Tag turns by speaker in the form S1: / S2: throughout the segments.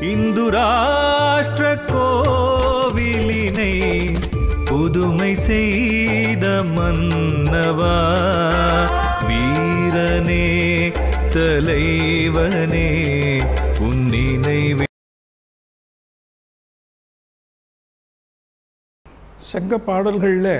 S1: இந்து ராஷ்டிர கோவிலினை புதுமை செய்த மன்னவா வீரனே தலைவனே உன் நினைவே
S2: சங்க பாடல்களில்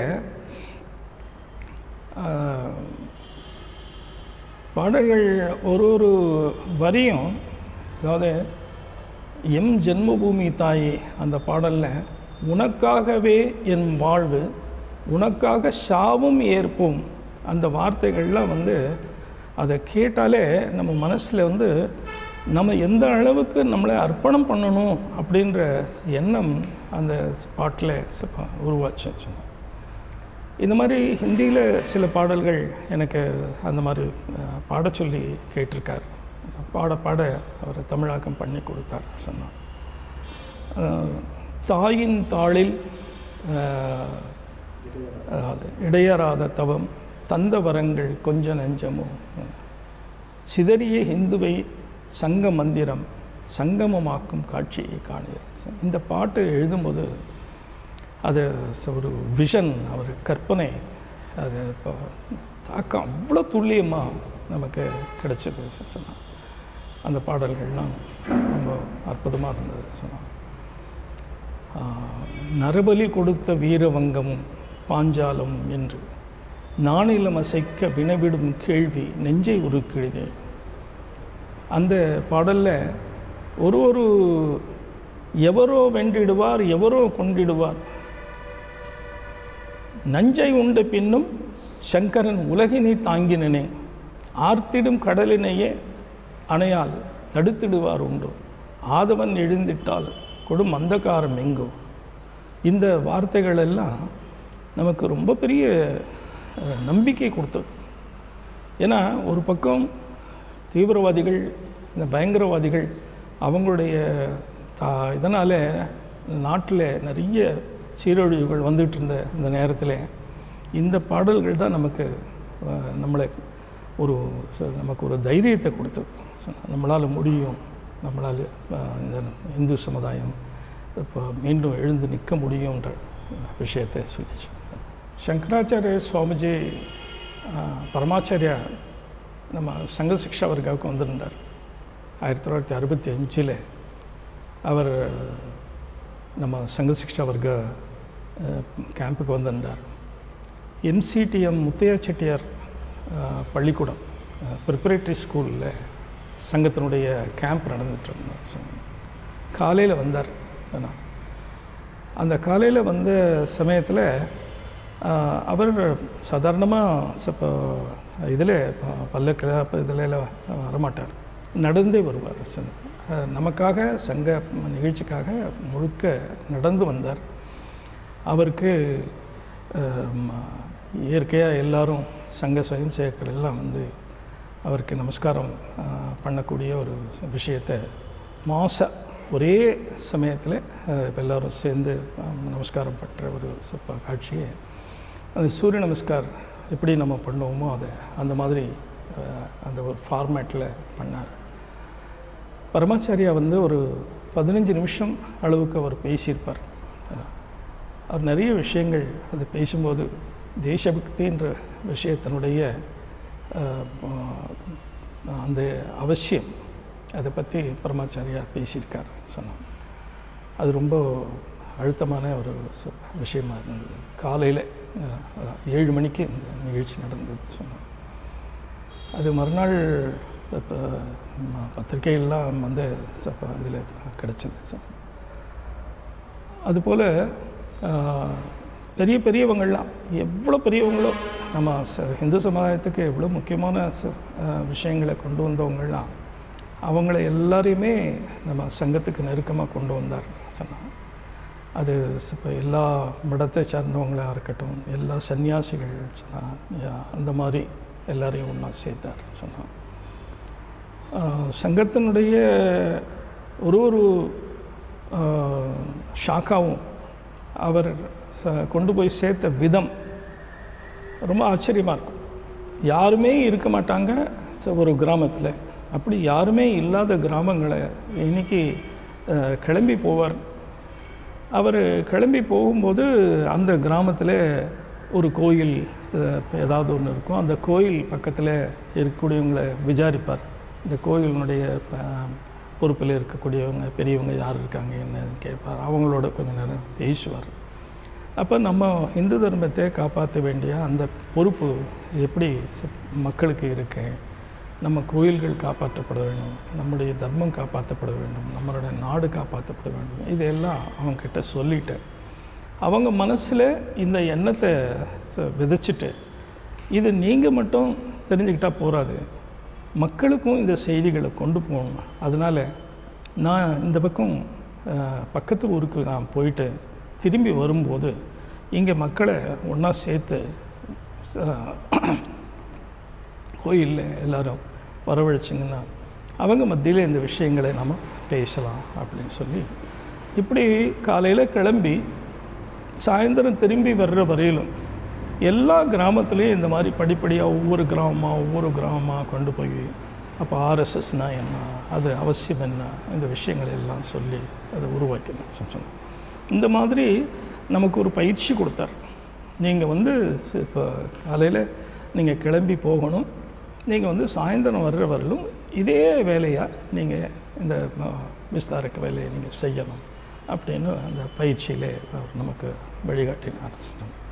S2: பாடல்கள் ஒரு ஒரு வரியும் அதாவது எம் ஜென்மபூமி தாயே அந்த பாடலில் உனக்காகவே என் வாழ்வு உனக்காக சாவும் ஏற்போம் அந்த வார்த்தைகள்லாம் வந்து அதை கேட்டாலே நம்ம மனசில் வந்து நம்ம எந்த அளவுக்கு நம்மளை அர்ப்பணம் பண்ணணும் அப்படின்ற எண்ணம் அந்த பாட்டில் உருவாச்சு இந்த மாதிரி ஹிந்தியில் சில பாடல்கள் எனக்கு அந்த மாதிரி அஹ், பாடச் சொல்லி கேட்டிருக்கார் பாட பாட அவர் தமிழாக்கம் பண்ணி கொடுத்தார் சொன்னார் அஹ், தாயின் தாளில் அஹ், அதாவது இடையறாத தவம் தந்த வரங்கள் கொஞ்ச நெஞ்சமோ சிதறிய ஹிந்துவை சங்க மந்திரம் சங்கமமாக்கும் காட்சியை காணீர் இந்த பாட்டு எழுதும்போது அது ச- ஒரு விஷன் அவர் கற்பனை அது இப்போ தாக்கம் அவ்வளோ துல்லியமாக நமக்கு கிடைச்சது சொன்னால் அந்த பாடல்கள்லாம் ரொம்ப அற்புதமாக இருந்தது சொன்னான் நரபலி கொடுத்த வீரவங்கமும் பாஞ்சாலம் என்று நாணிலம் அசைக்க வினவிடும் கேள்வி நெஞ்சை உருக்கிடுதே அந்த பாடலில் ஒரு ஒரு எவரோ வென்றிடுவார் எவரோ கொண்டிடுவார் நஞ்சை உண்ட பின்னும் சங்கரன் உலகினை தாங்கினனே ஆர்த்திடும் கடலினையே அணையால் தடுத்திடுவார் உண்டோ ஆதவன் எழுந்திட்டால் கொடும் அந்தகாரம் எங்கோ இந்த வார்த்தைகள் எல்லாம் நமக்கு ரொம்ப பெரிய அஹ், நம்பிக்கை கொடுத்தது ஏன்னா ஒரு பக்கம் தீவிரவாதிகள் இந்த பயங்கரவாதிகள் அவங்களுடைய தா இதனால் நாட்டில் நிறைய சீரழிவுகள் வந்துட்டு இருந்த இந்த நேரத்தில் இந்த பாடல்கள் தான் நமக்கு அஹ், நம்மளை ஒரு ச- நமக்கு ஒரு தைரியத்தை கொடுத்தது நம்மளால் முடியும் நம்மளால் அஹ், இந்த இந்து சமுதாயம் இப்போ மீண்டும் எழுந்து நிற்க முடியுன்ற விஷயத்தை சொல்லிச்சு சங்கராச்சாரிய சுவாமிஜி அஹ், பரமாச்சாரியா நம்ம சங்க சிக்ஷா வர்க்காவுக்கு வந்திருந்தார் ஆயிரத்தி தொள்ளாயிரத்தி அறுபத்தி அஞ்சில் அவர் நம்ம சங்க சிக்ஷா வர்க்க அஹ், கேம்புக்கு வந்திருந்தார் எம்சிடிஎம் முத்தையா செட்டியார் அஹ், பள்ளிக்கூடம் ப்ரிப்பரேட்டரி ஸ்கூலில் சங்கத்தினுடைய கேம்ப் நடந்துட்டு இருந்தோம் காலையில் வந்தார் ஆனா, அந்த காலையில் வந்த சமயத்தில் அவர் சாதாரணமாக இப்போ இதில் பல்லக்கில் அப்போ இதில் எல்லாம் வரமாட்டார் நடந்தே வருவார் ச- அஹ், நமக்காக சங்க நிகழ்ச்சிக்காக முழுக்க நடந்து வந்தார் அவருக்கு இயற்கையாக எல்லாரும் சங்க சுயம் சேவகர்கள் எல்லாம் வந்து அவருக்கு நமஸ்காரம் அஹ், பண்ணக்கூடிய ஒரு விஷயத்தை மாச ஒரே சமயத்தில் எல்லாரும் சேர்ந்து அஹ், நமஸ்காரம் பண்ணுற ஒரு சப்ப- காட்சியை அந்த சூரிய நமஸ்கார் எப்படி நம்ம பண்ணுவோமோ அதை அந்த மாதிரி அஹ், அந்த ஒரு ஃபார்மேட்டில் பண்ணார் பரமாச்சாரியா வந்து ஒரு பதினஞ்சு நிமிஷம் அளவுக்கு அவர் பேசியிருப்பார் அவர் நிறைய விஷயங்கள் அது பேசும்போது தேசபக்தின்ற விஷயத்தினுடைய அஹ், அஹ், அந்த அவசியம் அதை பற்றி பரமாச்சாரியா பேசியிருக்கார் சொன்னார் அது ரொம்ப அழுத்தமான ஒரு ச- விஷயமா இருந்தது காலையில் ஏழு மணிக்கு இந்த நிகழ்ச்சி நடந்தது சொன்னார் அது மறுநாள் இப்போ ம- பத்திரிகையெல்லாம் வந்து இதில் கிடச்சிது சார் அதுபோல் பெரிய பெரியவங்கள்லாம் எவ்வளோ பெரியவங்களோ நம்ம ச இந்து சமுதாயத்துக்கு எவ்வளோ முக்கியமான ச- அஹ், விஷயங்களை கொண்டு வந்தவங்கள்லாம் அவங்கள எல்லாரையுமே நம்ம சங்கத்துக்கு நெருக்கமாக கொண்டு வந்தார் சொன்னாங்க அது இப்போ எல்லா மடத்தை சார்ந்தவங்களாக இருக்கட்டும் எல்லா சன்னியாசிகள் சொன்னா யா- அந்த மாதிரி எல்லாரையும் ஒன்றா சேர்த்தார் சொன்னான் ஆஹ் சங்கத்தினுடைய ஒரு ஒரு ஆஹ், ஷாக்காவும் அவர் ச- கொண்டு போய் சேர்த்த விதம் ரொம்ப ஆச்சரியமாக இருக்கும் யாருமே இருக்க மாட்டாங்க ச- ஒரு கிராமத்தில் அப்படி யாருமே இல்லாத கிராமங்களை இன்னைக்கு அஹ், கிளம்பி போவார் அவர் கிளம்பி போகும்போது அந்த கிராமத்தில் ஒரு கோயில் அஹ், ஏதாவது ஒன்று இருக்கும் அந்த கோயில் பக்கத்தில் இருக்கக்கூடியவங்களை விசாரிப்பார் இந்த கோயிலினுடைய அஹ், பொறுப்பில் இருக்கக்கூடியவங்க பெரியவங்க யார் இருக்காங்க என்னன்னு கேட்பார் அவங்களோட கொஞ்ச நேரம் பேசுவார் அப்போ நம்ம இந்து தர்மத்தை காப்பாற்ற வேண்டிய அந்த பொறுப்பு எப்படி ச- மக்களுக்கு இருக்கு நம்ம கோயில்கள் காப்பாற்றப்பட வேண்டும் நம்முடைய தர்மம் காப்பாற்றப்பட வேண்டும் நம்மளுடைய நாடு காப்பாற்றப்பட வேண்டும் இதையெல்லாம் அவங்கக்கிட்ட சொல்லிட்டு அவங்க மனசில் இந்த எண்ணத்தை ச- விதைச்சிட்டு இது நீங்கள் மட்டும் தெரிஞ்சுக்கிட்டால் போகாது மக்களுக்கும் இந்த செய்திகளை கொண்டு போகணும் அதனால் நான் இந்த பக்கம் அஹ், பக்கத்து ஊருக்கு நான் போயிட்டு திரும்பி வரும்போது இங்கே மக்களை ஒன்றா சேர்த்து அஹ், கோயிலில் எல்லாரும் வரவழைச்சிங்கன்னா அவங்க மத்தியில் இந்த விஷயங்களை நம்ம பேசலாம் அப்படின்னு சொல்லி இப்படி காலையில் கிளம்பி சாயந்தரம் திரும்பி வர்ற வரையிலும் எல்லா கிராமத்துலேயும் இந்த மாதிரி படிப்படியாக ஒவ்வொரு கிராமமாக ஒவ்வொரு கிராமமாக கொண்டு போய் அப்போ ஆர்எஸ்எஸ்னா என்ன அது அவசியம் என்ன இந்த விஷயங்களை எல்லாம் சொல்லி அதை உருவாக்கணும் சொன்னேன் இந்த மாதிரி நமக்கு ஒரு பயிற்சி கொடுத்தார் நீங்கள் வந்து இப்போ காலையில் நீங்கள் கிளம்பி போகணும் நீங்கள் வந்து சாயந்தரம் வர்ற வரலும் இதே வேலையாக நீங்கள் இந்த அஹ், விஸ்தாரக்க வேலையை நீங்கள் செய்யணும் அப்படின்னு அந்த பயிற்சியிலே அவர் நமக்கு வழிகாட்டினார்